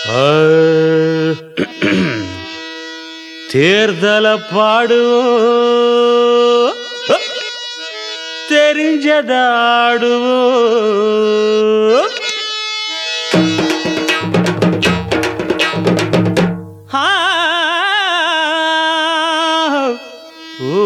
தேர்தல பாடுவோம் தெரிஞ்சதாடுவோம் ஆ, ஓ,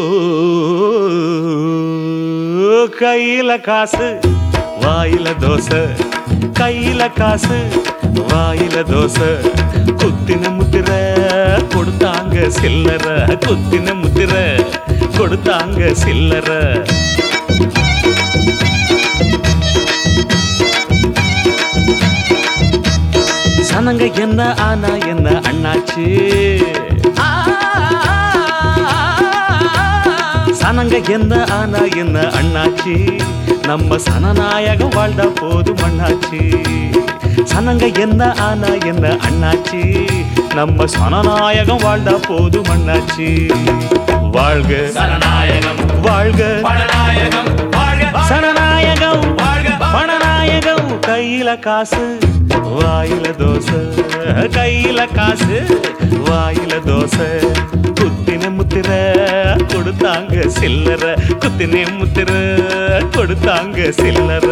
கையில காசு வாயில தோசை கையில காசு வாயில தோசை குத்தின முத்திர கொடுத்தாங்க சில்லற குத்தின முத்திர கொடுத்தாங்க சில்லற சனங்க என்ன ஆனா என்ன அண்ணாச்சு சனங்க என்ன ஆனா என்ன அண்ணாச்சி நம்ம சனநாயகம் வாழ்ந்தா போதும் அண்ணாச்சி சனங்க என்ன ஆனா என்ன அண்ணாச்சி நம்ம சனநாயகம் வாழ்ந்தா போதும் அண்ணாச்சி வாழ்க சனநாயகம் வாழ்க பணநாயகம் வாழ்க சனநாயகம் வாழ்க பணநாயகம் கையில காசு வாயில தோசை கையில காசு வாயில தோசை குத்தின முத்திர கொடுத்தாங்க சில்லற குத்தின முத்திர கொடுத்தாங்க சில்லற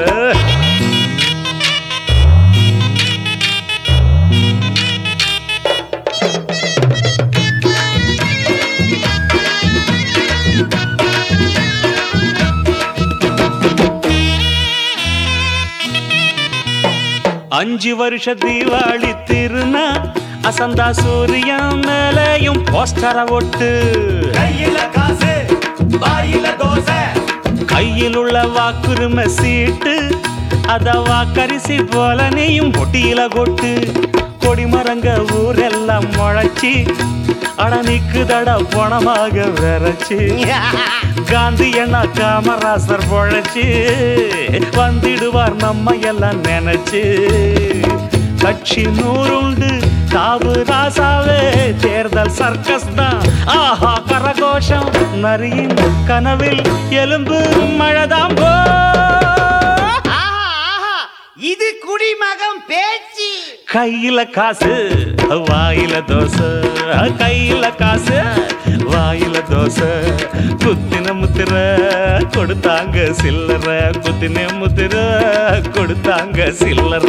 அஞ்சு வருஷ தீபாவளி திருநா அசந்தா சூரியன் மேலையும் போஸ்டர ஒட்டு கையில காசு வாயில தோசை கையில் உள்ள வாக்குரிமை சீட்டு அத வாக்கரிசி போல நீயும் பொட்டியில கொட்டு கொடிமரங்க ஊரெல்லாம் முளைச்சி அட நிக்குதட பணமாக விரைச்சு காந்தி அண்ணா காமராசர் பொழைச்சு வந்திடுவார் நம்ம எல்லாம் நினைச்சு கட்சி நூறுண்டு தாவு ராசாவே தேர்தல் சர்க்கஸ் தான் ஆஹா கரகோஷம் நரியின் கனவில் எலும்பு மழைதான் போ ஆஹா ஆஹா இது குடிமகம் பேச்சு கையில காசு வாயில தோசை கையில காசு வாயில தோசை குத்தின முத்திர கொடுத்தாங்க சில்லற குத்தின முத்திர கொடுத்தாங்க சில்லற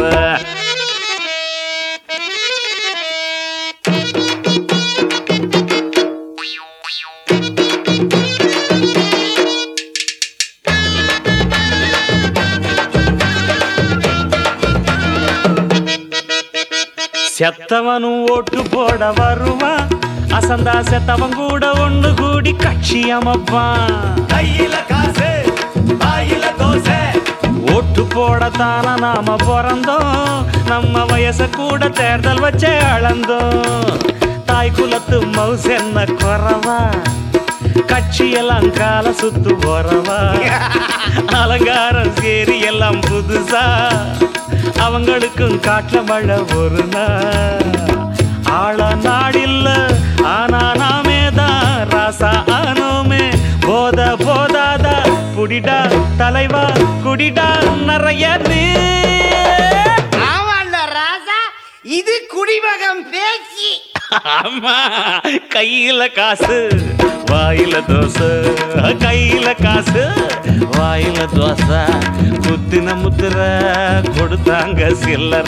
செத்தவனும் ஓட்டு போட வருவான் அசந்தா செத்தவன் கூட ஒண்ணு கூடி கட்சி அமைப்பான் கையில காசு வாயில தோசை ஓட்டு போடத்தான நாம பிறந்தோம் நம்ம வயச கூட தேர்தல் வச்சே அளந்தோம் தாய் குலத்து மவுஸ் என்ன குறவா கட்சியெல்லாம் கால சுத்து போறவா அலங்காரம் சேரி எல்லாம் புதுசா அவங்களுக்கும் காட்டுல மழை ஒரு நாள் ஆள நாடில்ல ஆனா நாமே தான் ராசா ஆனோமே போத போதாதா புடிடா தலைவா குடிடா நிறைய நீ ஆமாண்ட ராசா இது குடிமகம் பேச்சு ஆமா கையில காசு வாயில தோசை கையில காசு வாயில தோசை குத்தின முத்திர கொடுத்தாங்க சில்லற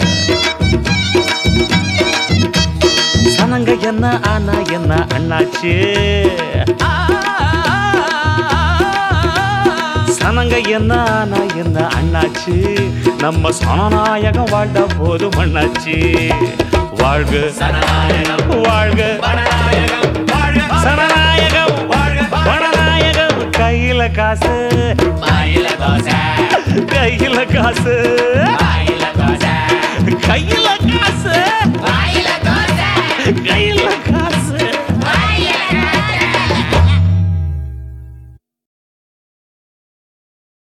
சனங்க என்ன ஆனா என்ன அண்ணாச்சு சனங்க என்ன ஆனா என்ன அண்ணாச்சு நம்ம சனநாயகம் வாழ்ந்தா போதும் அண்ணாச்சு வாழ்க சனநாயகம் வாழ்க பணநாயகம் வாழ்க சனநாயகம் வாழ்க பணநாயகம் கையில காசு வாயில தோசை கையில காசு வாயில தோசை கையில காசு வாயில தோசை கையில காசு